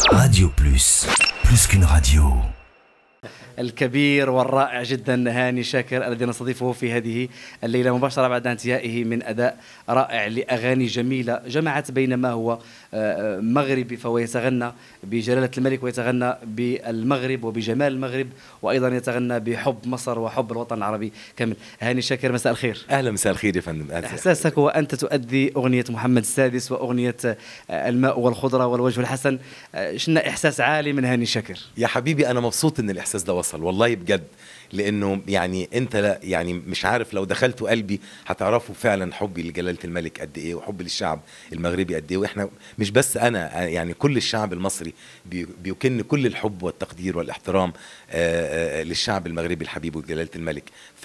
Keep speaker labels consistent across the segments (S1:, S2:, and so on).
S1: Radio Plus, plus qu'une radio.
S2: الكبير والرائع جدا هاني شاكر الذي نستضيفه في هذه الليله مباشره بعد انتهائه من اداء رائع لاغاني جميله جمعت بين ما هو آه، مغربي فهو يتغنى بجلاله الملك ويتغنى بالمغرب وبجمال المغرب وايضا يتغنى بحب مصر وحب الوطن العربي كامل هاني شاكر مساء الخير
S3: اهلا مساء الخير يا فندم أهلا.
S2: احساسك وانت تؤدي اغنيه محمد السادس واغنيه آه، الماء والخضره والوجه الحسن آه، شنا احساس عالي من هاني شاكر
S3: يا حبيبي انا مبسوط ان الاحساس ده وصل والله بجد لانه يعني انت لا يعني مش عارف لو دخلتوا قلبي هتعرفوا فعلا حبي لجلاله الملك قد ايه وحبي للشعب المغربي قد ايه واحنا مش بس انا يعني كل الشعب المصري بي- بيكن كل الحب والتقدير والاحترام آه، آه، للشعب المغربي الحبيب وجلاله الملك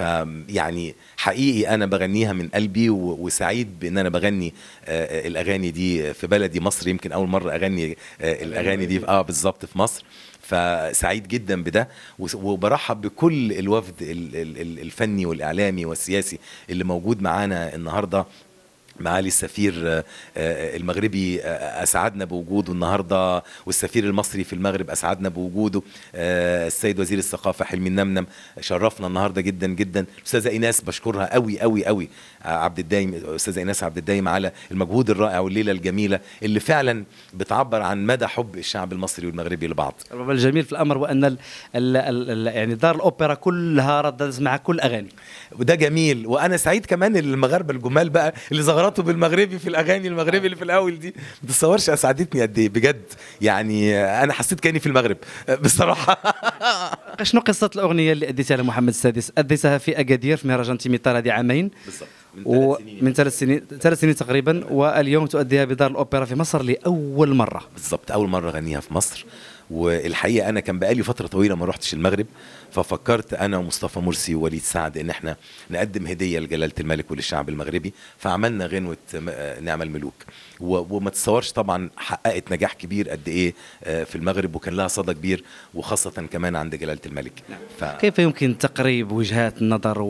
S3: فيعني حقيقي انا بغنيها من قلبي و- وسعيد بان انا بغني آه، آه، الاغاني دي في بلدي مصر يمكن اول مره اغني آه، الاغاني دي اه بالظبط في مصر فسعيد جدا بده وس- وبرحب بكل الوفد ال- ال- ال- الفني والاعلامي والسياسي اللي موجود معانا النهارده معالي السفير آه، آه، المغربي آه، اسعدنا بوجوده النهارده والسفير المصري في المغرب اسعدنا بوجوده آه، السيد وزير الثقافه حلمي النمنم شرفنا النهارده جدا جدا الاستاذه ايناس بشكرها قوي قوي قوي آه، عبد الدايم استاذه ايناس عبد الدايم على المجهود الرائع والليله الجميله اللي فعلا بتعبر عن مدى حب الشعب المصري والمغربي لبعض
S2: ربما الجميل في الامر وان ال ال ال ال يعني دار الاوبرا كلها رددت مع كل اغاني
S3: وده جميل وانا سعيد كمان إن المغاربه الجمال بقى اللي زغرطوا بالمغربي في الاغاني المغربي اللي في الاول دي ما تتصورش اسعدتني قد ايه بجد يعني انا حسيت كاني في المغرب بصراحه
S2: شنو قصه الاغنيه اللي اديتها لمحمد السادس اديتها في اكادير في مهرجان تيميتار هذه عامين
S3: بالظبط
S2: ومن ثلاث سنين ثلاث سنين تقريبا واليوم تؤديها بدار الاوبرا في مصر لاول مره
S3: بالظبط اول مره اغنيها في مصر والحقيقه انا كان بقالي فتره طويله ما روحتش المغرب ففكرت انا ومصطفى مرسي ووليد سعد ان احنا نقدم هديه لجلاله الملك وللشعب المغربي فعملنا غنوه م- آه، نعم الملوك و- وما تتصورش طبعا حققت نجاح كبير قد ايه آه، في المغرب وكان لها صدى كبير وخاصه كمان عند جلاله الملك ف...
S2: كيف يمكن تقريب وجهات النظر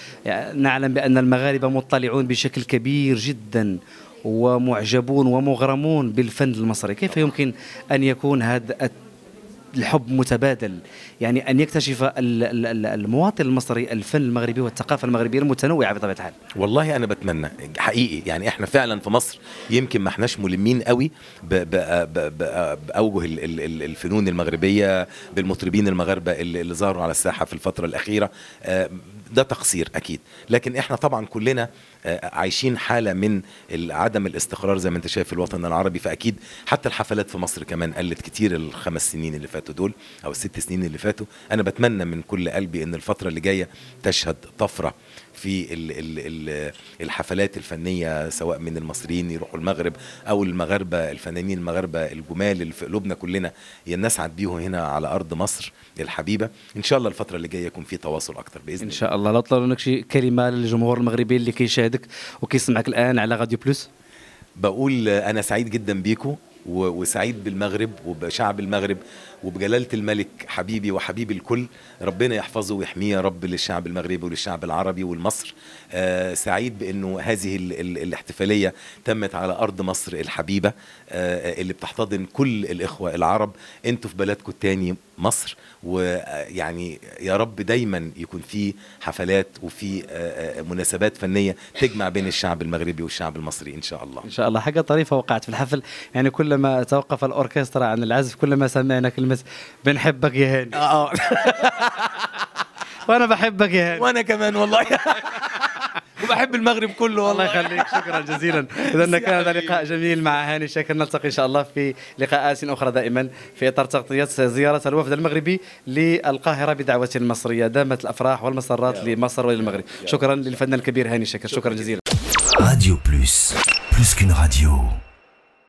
S2: ونعلم بان المغاربه مطلعون بشكل كبير جدا ومعجبون ومغرمون بالفن المصري كيف يمكن ان يكون هذا الحب متبادل يعني ان يكتشف ال- ال- ال- المواطن المصري الفن المغربي والثقافه المغربيه المتنوعه بطبيعه الحال
S3: والله انا بتمنى حقيقي يعني احنا فعلا في مصر يمكن ما احناش ملمين قوي ب ب ب ب باوجه ال- ال- ال- الفنون المغربيه بالمطربين المغاربه اللي اللي ظهروا على الساحه في الفتره الاخيره آه، ده تقصير اكيد لكن احنا طبعا كلنا آه، عايشين حاله من ال- عدم الاستقرار زي ما انت شايف في الوطن العربي فاكيد حتى الحفلات في مصر كمان قلت كتير الخمس سنين اللي فاتوا دول او الست سنين اللي فاتوا انا بتمنى من كل قلبي ان الفتره اللي جايه تشهد طفره في ال ال ال الحفلات الفنيه سواء من المصريين يروحوا المغرب او المغاربه الفنانين المغاربه الجمال اللي في قلوبنا كلنا نسعد بيهم هنا على ارض مصر الحبيبه ان شاء الله الفتره اللي جايه يكون في تواصل اكتر باذن
S2: ان
S3: الله
S2: شاء الله لو طلعوا لك شي كلمه للجمهور المغربي اللي كيشاهدك وكيسمعك الان على راديو بلوس
S3: بقول انا سعيد جدا بيكم و- وسعيد بالمغرب وبشعب المغرب وبجلالة الملك حبيبي وحبيب الكل ربنا يحفظه ويحميه يا رب للشعب المغربي وللشعب العربي والمصر آه سعيد بأنه هذه ال ال الاحتفالية تمت على أرض مصر الحبيبة آه اللي بتحتضن كل الإخوة العرب انتوا في بلدكم التاني مصر ويعني يا رب دايما يكون في حفلات وفي آه آه مناسبات فنية تجمع بين الشعب المغربي والشعب المصري إن شاء الله
S2: ان شاء الله حاجه طريفه وقعت في الحفل يعني كلما توقف الاوركسترا عن العزف كلما سمعنا كلمه بنحبك يا هاني
S3: اه
S2: وانا بحبك يا هاني
S3: وانا كمان والله وبحب المغرب كله
S2: الله
S3: والله
S2: يخليك شكرا جزيلا اذا كان هذا لقاء جميل مع هاني شاكر نلتقي ان شاء الله في لقاءات اخرى دائما في اطار تغطيه زياره الوفد المغربي للقاهره بدعوه مصريه دامت الافراح والمسرات لمصر وللمغرب شكرا للفنان الكبير هاني شاكر شكرا جزيلا
S1: Radio Plus, plus qu'une radio.